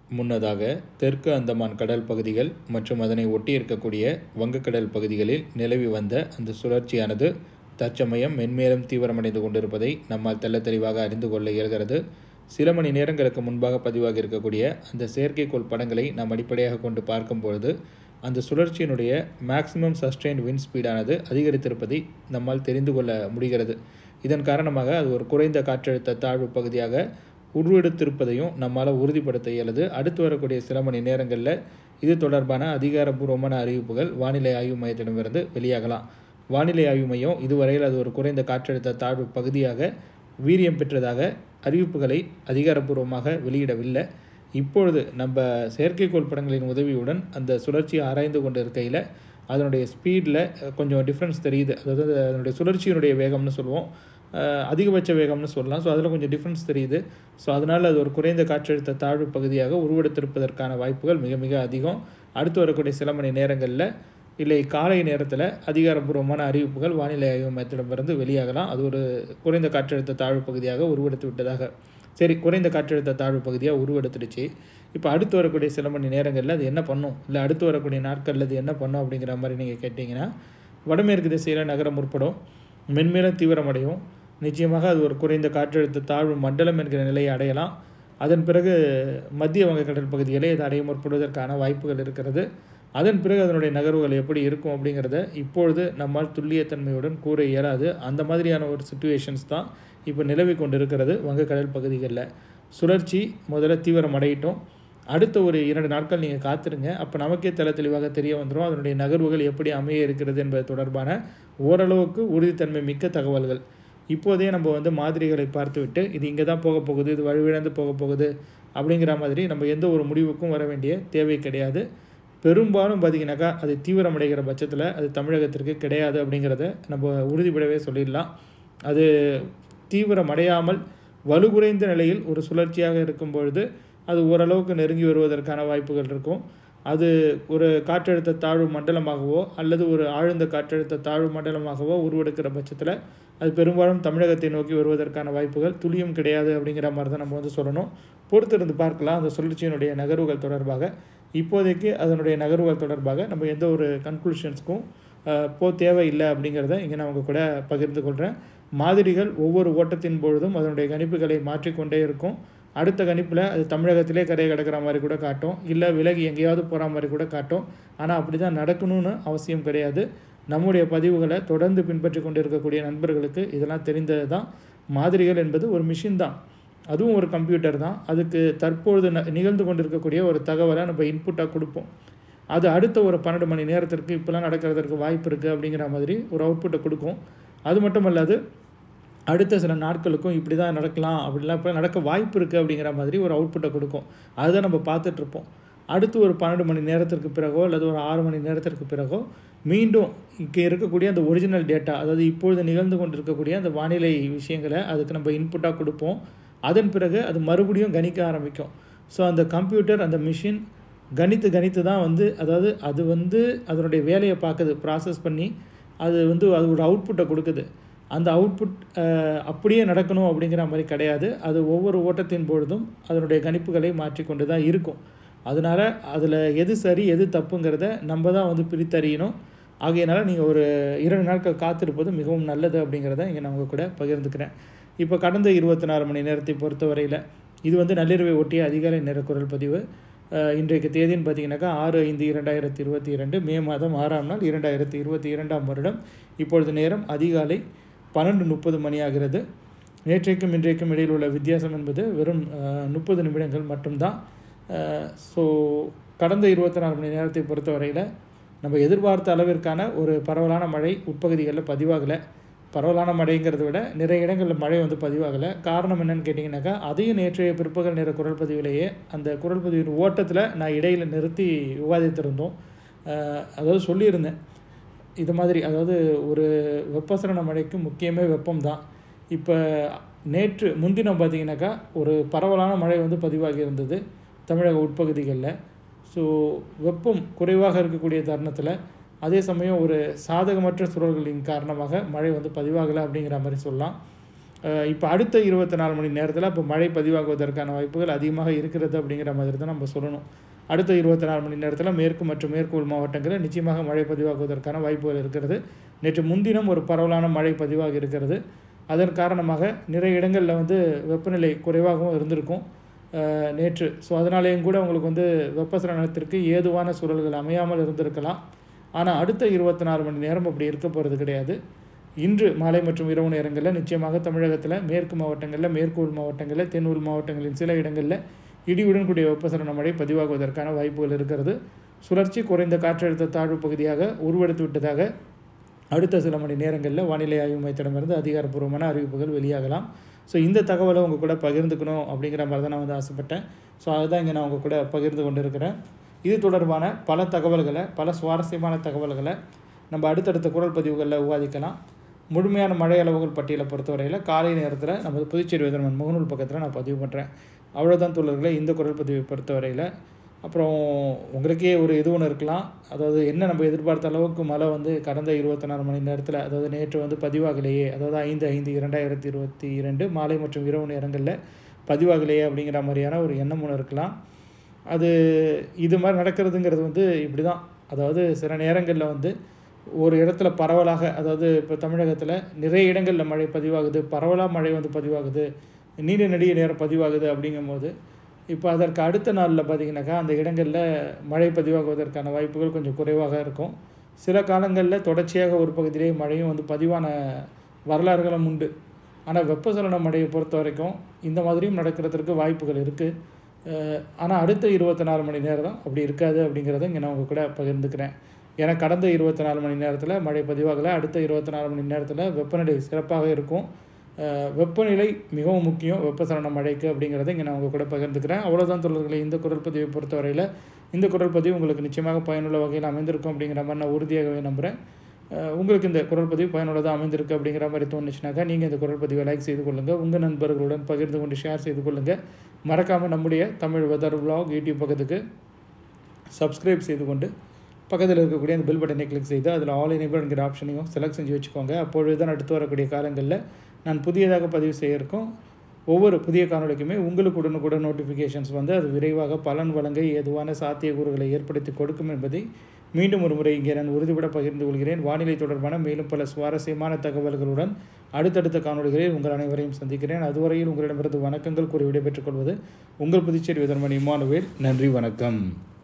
முன்னதாக தெற்கு அந்தமான் கடல் பகுதிகள் மற்றும் அதனை ஒட்டி இருக்கக்கூடிய வங்கக்கடல் பகுதிகளில் நிலவி வந்த அந்த சுழற்சியானது தற்சமயம் மென்மேலும் தீவிரமடைந்து கொண்டிருப்பதை நம்மால் தெள்ள தெளிவாக அறிந்து கொள்ள இயல்கிறது சில மணி நேரங்களுக்கு முன்பாக பதிவாகி இருக்கக்கூடிய அந்த செயற்கைக்கோள் படங்களை நாம் அடிப்படையாக கொண்டு பார்க்கும் பொழுது அந்த சுழற்சியினுடைய மேக்ஸிமம் சஸ்டெயின் வின் ஸ்பீடானது அதிகரித்திருப்பதை நம்மால் தெரிந்து கொள்ள முடிகிறது இதன் காரணமாக அது ஒரு குறைந்த காற்றழுத்த தாழ்வு பகுதியாக உருவெடுத்திருப்பதையும் நம்மால் உறுதிப்படுத்த இயலுது அடுத்து வரக்கூடிய சில மணி நேரங்களில் இது தொடர்பான அதிகாரப்பூர்வமான அறிவிப்புகள் வானிலை ஆய்வு மையத்திடமிருந்து வெளியாகலாம் வானிலை ஆய்வு மையம் இதுவரையில் அது ஒரு குறைந்த காற்றழுத்த தாழ்வு பகுதியாக வீரியம் பெற்றதாக அறிவிப்புகளை அதிகாரப்பூர்வமாக வெளியிடவில்லை இப்பொழுது நம்ம செயற்கைக்கோள் படங்களின் உதவியுடன் அந்த சுழற்சியை ஆராய்ந்து கொண்டு இருக்கையில் அதனுடைய ஸ்பீடில் கொஞ்சம் டிஃப்ரென்ஸ் தெரியுது அதாவது அதனுடைய சுழற்சியினுடைய வேகம்னு சொல்லுவோம் அதிகபட்ச வேகம்னு சொல்லலாம் ஸோ அதில் கொஞ்சம் டிஃப்ரென்ஸ் தெரியுது ஸோ அதனால் அது ஒரு குறைந்த காற்றழுத்த தாழ்வு பகுதியாக உருவெடுத்திருப்பதற்கான வாய்ப்புகள் மிக மிக அதிகம் அடுத்து வரக்கூடிய சில மணி நேரங்களில் இல்லை காலை நேரத்தில் அதிகாரப்பூர்வமான அறிவிப்புகள் வானிலை ஆய்வு மையத்திடமிருந்து வெளியாகலாம் அது ஒரு குறைந்த காற்றழுத்த தாழ்வு பகுதியாக உருவெடுத்து விட்டதாக சரி குறைந்த காற்றழுத்த தாழ்வு பகுதியாக உருவெடுத்துடுச்சு இப்போ அடுத்து வரக்கூடிய சில மணி நேரங்களில் அது என்ன பண்ணும் இல்லை அடுத்து வரக்கூடிய நாட்களில் அது என்ன பண்ணும் அப்படிங்கிற மாதிரி நீங்கள் கேட்டிங்கன்னா வடமேற்கு திசையில் நகரம் முற்படும் மென்மேலும் தீவிரமடையும் நிச்சயமாக அது ஒரு குறைந்த காற்றழுத்த தாழ்வு மண்டலம் என்கிற நிலையை அடையலாம் அதன் பிறகு மத்திய வங்கக்கடல் பகுதிகளை இது அடைய முற்படுவதற்கான வாய்ப்புகள் இருக்கிறது அதன் பிறகு அதனுடைய நகர்வுகள் எப்படி இருக்கும் அப்படிங்கிறத இப்பொழுது நம்மால் துல்லியத்தன்மையுடன் கூற இயலாது அந்த மாதிரியான ஒரு சுச்சுவேஷன்ஸ் தான் இப்போ நிலவி கொண்டு இருக்கிறது வங்கக்கடல் பகுதிகளில் சுழற்சி முதல்ல தீவிரம் அடையிட்டோம் அடுத்த ஒரு இரண்டு நாட்கள் நீங்கள் காத்துருங்க அப்போ நமக்கே தெல தெளிவாக தெரிய வந்துடும் அதனுடைய நகர்வுகள் எப்படி அமைய இருக்கிறது என்பது தொடர்பான ஓரளவுக்கு உறுதித்தன்மை மிக்க தகவல்கள் இப்போதே நம்ம வந்து மாதிரிகளை பார்த்துவிட்டு இது இங்கே தான் போக போகுது இது வலுவிழந்து போக போகுது அப்படிங்கிற மாதிரி நம்ம எந்த ஒரு முடிவுக்கும் வர வேண்டிய தேவை கிடையாது பெரும்பாலும் பார்த்திங்கனாக்கா அது தீவிரமடைகிற பட்சத்தில் அது தமிழகத்திற்கு கிடையாது அப்படிங்கிறத நம்ம உறுதிப்படவே சொல்லிடலாம் அது தீவிரமடையாமல் வலுகுறைந்த நிலையில் ஒரு சுழற்சியாக இருக்கும் பொழுது அது ஓரளவுக்கு நெருங்கி வருவதற்கான வாய்ப்புகள் இருக்கும் அது ஒரு காற்றழுத்த தாழ்வு மண்டலமாகவோ அல்லது ஒரு ஆழ்ந்த காற்றழுத்த தாழ்வு மண்டலமாகவோ உருவெடுக்கிற பட்சத்தில் அது பெரும்பாலும் தமிழகத்தை நோக்கி வருவதற்கான வாய்ப்புகள் துளியும் கிடையாது அப்படிங்கிற மாதிரி தான் நம்ம வந்து சொல்லணும் பொறுத்திருந்து பார்க்கலாம் அந்த சுழற்சியினுடைய நகர்வுகள் தொடர்பாக இப்போதைக்கு அதனுடைய நகர்வுகள் தொடர்பாக நம்ம எந்த ஒரு கன்க்ளூஷன்ஸ்க்கும் போ தேவையில்லை அப்படிங்கிறத இங்கே நான் உங்கள் கூட பகிர்ந்து கொள்கிறேன் மாதிரிகள் ஒவ்வொரு ஓட்டத்தின் பொழுதும் அதனுடைய கணிப்புகளை மாற்றிக்கொண்டே இருக்கும் அடுத்த கணிப்பில் அது தமிழகத்திலே கரையை கிடக்கிற மாதிரி கூட காட்டும் இல்லை விலகி எங்கேயாவது போகிற மாதிரி கூட காட்டும் ஆனால் அப்படி தான் நடக்கணும்னு அவசியம் கிடையாது நம்முடைய பதிவுகளை தொடர்ந்து பின்பற்றி கொண்டு இருக்கக்கூடிய நண்பர்களுக்கு இதெல்லாம் தெரிந்தது தான் மாதிரிகள் என்பது ஒரு மிஷின் தான் அதுவும் ஒரு கம்ப்யூட்டர் தான் அதுக்கு தற்பொழுது நிகழ்ந்து கொண்டிருக்கக்கூடிய ஒரு தகவலை நம்ம இன்புட்டாக கொடுப்போம் அது அடுத்த ஒரு பன்னெண்டு மணி நேரத்திற்கு இப்போலாம் நடக்கிறதுக்கு வாய்ப்பு இருக்குது அப்படிங்கிற மாதிரி ஒரு அவுட்புட்டை கொடுக்கும் அது மட்டும் அல்லாது அடுத்த சில நாட்களுக்கும் இப்படி தான் நடக்கலாம் அப்படிலாம் இப்போ நடக்க வாய்ப்பு இருக்குது அப்படிங்கிற மாதிரி ஒரு அவுட்புட்டை கொடுக்கும் அதுதான் நம்ம பார்த்துட்ருப்போம் அடுத்து ஒரு பன்னெண்டு மணி நேரத்திற்கு பிறகோ அல்லது ஒரு ஆறு மணி நேரத்திற்கு பிறகோ மீண்டும் இங்கே இருக்கக்கூடிய அந்த ஒரிஜினல் டேட்டா அதாவது இப்பொழுது நிகழ்ந்து கொண்டிருக்கக்கூடிய அந்த வானிலை விஷயங்களை அதுக்கு நம்ம இன்புட்டாக கொடுப்போம் அதன் பிறகு அது மறுபடியும் கணிக்க ஆரம்பிக்கும் ஸோ அந்த கம்ப்யூட்டர் அந்த மிஷின் கணித்து கணித்து தான் வந்து அதாவது அது வந்து அதனுடைய வேலையை பார்க்குது ப்ராசஸ் பண்ணி அது வந்து அது ஒரு அவுட்புட்டை கொடுக்குது அந்த அவுட்புட் அப்படியே நடக்கணும் அப்படிங்கிற மாதிரி கிடையாது அது ஒவ்வொரு ஓட்டத்தின் பொழுதும் அதனுடைய கணிப்புகளை மாற்றிக்கொண்டு தான் இருக்கும் அதனால் அதில் எது சரி எது தப்புங்கிறத நம்ம தான் வந்து பிரித்தறியணும் ஆகையினால நீங்கள் ஒரு இரண்டு நாட்கள் காத்திருப்பது மிகவும் நல்லது அப்படிங்கிறத இங்கே நான் உங்கள் கூட பகிர்ந்துக்கிறேன் இப்போ கடந்த இருபத்தி நாலு மணி நேரத்தை பொறுத்தவரையில் இது வந்து நள்ளிரவை ஒட்டிய அதிகாலை நேர குரல் பதிவு இன்றைக்கு தேதின்னு பார்த்தீங்கன்னாக்கா ஆறு ஐந்து இரண்டாயிரத்தி இருபத்தி இரண்டு மே மாதம் ஆறாம் நாள் இரண்டாயிரத்தி இருபத்தி இரண்டாம் வருடம் இப்பொழுது நேரம் அதிகாலை பன்னெண்டு முப்பது மணி ஆகிறது நேற்றைக்கும் இன்றைக்கும் இடையில் உள்ள வித்தியாசம் என்பது வெறும் முப்பது நிமிடங்கள் மட்டும்தான் ஸோ கடந்த இருபத்தி நாலு மணி நேரத்தை பொறுத்தவரையில் நம்ம எதிர்பார்த்த அளவிற்கான ஒரு பரவலான மழை உட்பகுதிகளில் பதிவாகலை பரவலான மழைங்கிறத விட நிறைய இடங்களில் மழை வந்து பதிவாகலை காரணம் என்னென்னு கேட்டிங்கனாக்கா அதையும் நேற்றைய பிற்பகல் நேர குரல் பதிவிலேயே அந்த குரல் பதிவின் ஓட்டத்தில் நான் இடையில் நிறுத்தி விவாதித்திருந்தோம் அதாவது சொல்லியிருந்தேன் இது மாதிரி அதாவது ஒரு வெப்பசலன மழைக்கு முக்கியமே வெப்பம் தான் இப்போ நேற்று முன்தினம் பார்த்தீங்கன்னாக்கா ஒரு பரவலான மழை வந்து பதிவாகி இருந்தது தமிழக உட்பகுதிகளில் ஸோ வெப்பம் குறைவாக இருக்கக்கூடிய தருணத்தில் அதே சமயம் ஒரு சாதகமற்ற சூழல்களின் காரணமாக மழை வந்து பதிவாகலை அப்படிங்கிற மாதிரி சொல்லலாம் இப்போ அடுத்த இருபத்தி நாலு மணி நேரத்தில் இப்போ மழை பதிவாகுவதற்கான வாய்ப்புகள் அதிகமாக இருக்கிறது அப்படிங்கிற மாதிரி தான் நம்ம சொல்லணும் அடுத்த இருபத்தி நாலு மணி நேரத்தில் மேற்கு மற்றும் மேற்கு உள் மாவட்டங்களில் நிச்சயமாக மழை பதிவாகுவதற்கான வாய்ப்புகள் இருக்கிறது நேற்று முன்தினம் ஒரு பரவலான மழை பதிவாக இருக்கிறது அதன் காரணமாக நிறைய இடங்களில் வந்து வெப்பநிலை குறைவாகவும் இருந்திருக்கும் அஹ் நேற்று ஸோ அதனாலேயும் கூட உங்களுக்கு வந்து வெப்பசலனத்திற்கு ஏதுவான சூழல்கள் அமையாமல் இருந்திருக்கலாம் ஆனால் அடுத்த இருபத்தி நாலு மணி நேரம் அப்படி இருக்க போகிறது கிடையாது இன்று மாலை மற்றும் இரவு நேரங்களில் நிச்சயமாக தமிழகத்தில் மேற்கு மாவட்டங்களில் மேற்கு உள் மாவட்டங்களில் தென் உள் மாவட்டங்களின் சில இடங்களில் இடியுடன் கூடிய வெப்பசலன மழை பதிவாகுவதற்கான வாய்ப்புகள் இருக்கிறது சுழற்சி குறைந்த காற்றழுத்த தாழ்வு பகுதியாக உருவெடுத்து விட்டதாக அடுத்த சில மணி நேரங்களில் வானிலை ஆய்வு மையத்திடமிருந்து அதிகாரப்பூர்வமான அறிவிப்புகள் வெளியாகலாம் ஸோ இந்த தகவலை உங்கள் கூட பகிர்ந்துக்கணும் அப்படிங்கிற மாதிரி தான் நான் வந்து ஆசைப்பட்டேன் ஸோ அதுதான் இங்கே நான் உங்கள் கூட பகிர்ந்து கொண்டு இருக்கிறேன் இது தொடர்பான பல தகவல்களை பல சுவாரஸ்யமான தகவல்களை நம்ம அடுத்தடுத்த குரல் பதிவுகளில் விவாதிக்கலாம் முழுமையான மழை அளவுகள் பட்டியலை பொறுத்தவரையில் காலை நேரத்தில் நமது புதுச்சேரி வேதர்மன் முகநூல் பக்கத்தில் நான் பதிவு பண்ணுறேன் அவ்வளோதான் தோழர்களே இந்த குரல் பதிவை பொறுத்தவரையில் அப்புறம் உங்களுக்கே ஒரு இது ஒன்று இருக்கலாம் அதாவது என்ன நம்ம எதிர்பார்த்த அளவுக்கு மழை வந்து கடந்த இருபத்தி நாலு மணி நேரத்தில் அதாவது நேற்று வந்து பதிவாகலையே அதாவது ஐந்து ஐந்து இரண்டாயிரத்தி இருபத்தி இரண்டு மாலை மற்றும் இரவு நேரங்களில் பதிவாகலையே அப்படிங்கிற மாதிரியான ஒரு எண்ணம் ஒன்று இருக்கலாம் அது இது மாதிரி நடக்கிறதுங்கிறது வந்து இப்படி தான் அதாவது சில நேரங்களில் வந்து ஒரு இடத்துல பரவலாக அதாவது இப்போ தமிழகத்தில் நிறைய இடங்களில் மழை பதிவாகுது பரவலாக மழை வந்து பதிவாகுது நீண்ட நெடிய நேரம் பதிவாகுது அப்படிங்கும்போது இப்போ அதற்கு அடுத்த நாளில் பார்த்தீங்கன்னாக்கா அந்த இடங்களில் மழை பதிவாகுவதற்கான வாய்ப்புகள் கொஞ்சம் குறைவாக இருக்கும் சில காலங்களில் தொடர்ச்சியாக ஒரு பகுதியிலே மழையும் வந்து பதிவான வரலாறுகளும் உண்டு ஆனால் வெப்பசலன மழையை பொறுத்த வரைக்கும் இந்த மாதிரியும் நடக்கிறதுக்கு வாய்ப்புகள் இருக்குது ஆனால் அடுத்த இருபத்தி நாலு மணி நேரம் தான் அப்படி இருக்காது அப்படிங்கிறத இங்கே நான் உங்கள் கூட பகிர்ந்துக்கிறேன் ஏன்னா கடந்த இருபத்தி நாலு மணி நேரத்தில் மழை பதிவாகலை அடுத்த இருபத்தி நாலு மணி நேரத்தில் வெப்பநிலை சிறப்பாக இருக்கும் அஹ் வெப்பநிலை மிகவும் முக்கியம் வெப்பசலன மழைக்கு அப்படிங்கிறத இங்கே நான் உங்கள் கூட பகிர்ந்துக்கிறேன் அவ்வளோதான் தொடர்களை இந்த குரல் பதிவை பொறுத்தவரையில் இந்த குரல் பதிவு உங்களுக்கு நிச்சயமாக பயனுள்ள வகையில் அமைந்திருக்கும் அப்படிங்கிற மாதிரி நான் உறுதியாகவே நம்புகிறேன் அஹ் உங்களுக்கு இந்த குரல் பதிவு பயனுள்ளதாக அமைந்திருக்கு அப்படிங்கிற மாதிரி தோணுச்சுனாக்கா நீங்கள் இந்த குரல் பதிவை லைக் செய்து கொள்ளுங்கள் உங்கள் நண்பர்களுடன் பகிர்ந்து கொண்டு ஷேர் செய்து கொள்ளுங்கள் மறக்காமல் நம்முடைய தமிழ் வெதர் vlog யூடியூப் பக்கத்துக்கு சப்ஸ்கிரைப் செய்து கொண்டு பக்கத்தில் இருக்கக்கூடிய அந்த பெல் பட்டனை கிளிக் செய்து அதில் ஆல் எனேபிள்ங்கிற ஆப்ஷனையும் செலக்ட் செஞ்சு வச்சுக்கோங்க அப்பொழுது தான் அடுத்து வரக்கூடிய காலங்களில் நான் புதியதாக பதிவு செய்ய இருக்கும் ஒவ்வொரு புதிய காணொளிக்குமே உங்களுக்கு உடனுக்குடன் நோட்டிஃபிகேஷன்ஸ் வந்து அது விரைவாக பலன் வழங்க ஏதுவான சாத்தியக்கூறுகளை ஏற்படுத்தி கொடுக்கும் என்பதை மீண்டும் ஒரு முறை இங்கே நான் உறுதிபட பகிர்ந்து கொள்கிறேன் வானிலை தொடர்பான மேலும் பல சுவாரஸ்யமான தகவல்களுடன் அடுத்தடுத்த காணொளிகளில் உங்கள் அனைவரையும் சந்திக்கிறேன் அதுவரையில் உங்களிடமிருந்து வணக்கங்கள் கூறி விடைபெற்றுக் கொள்வது உங்கள் புதுச்சேரி விதர்மன் இமானுவேல் நன்றி வணக்கம்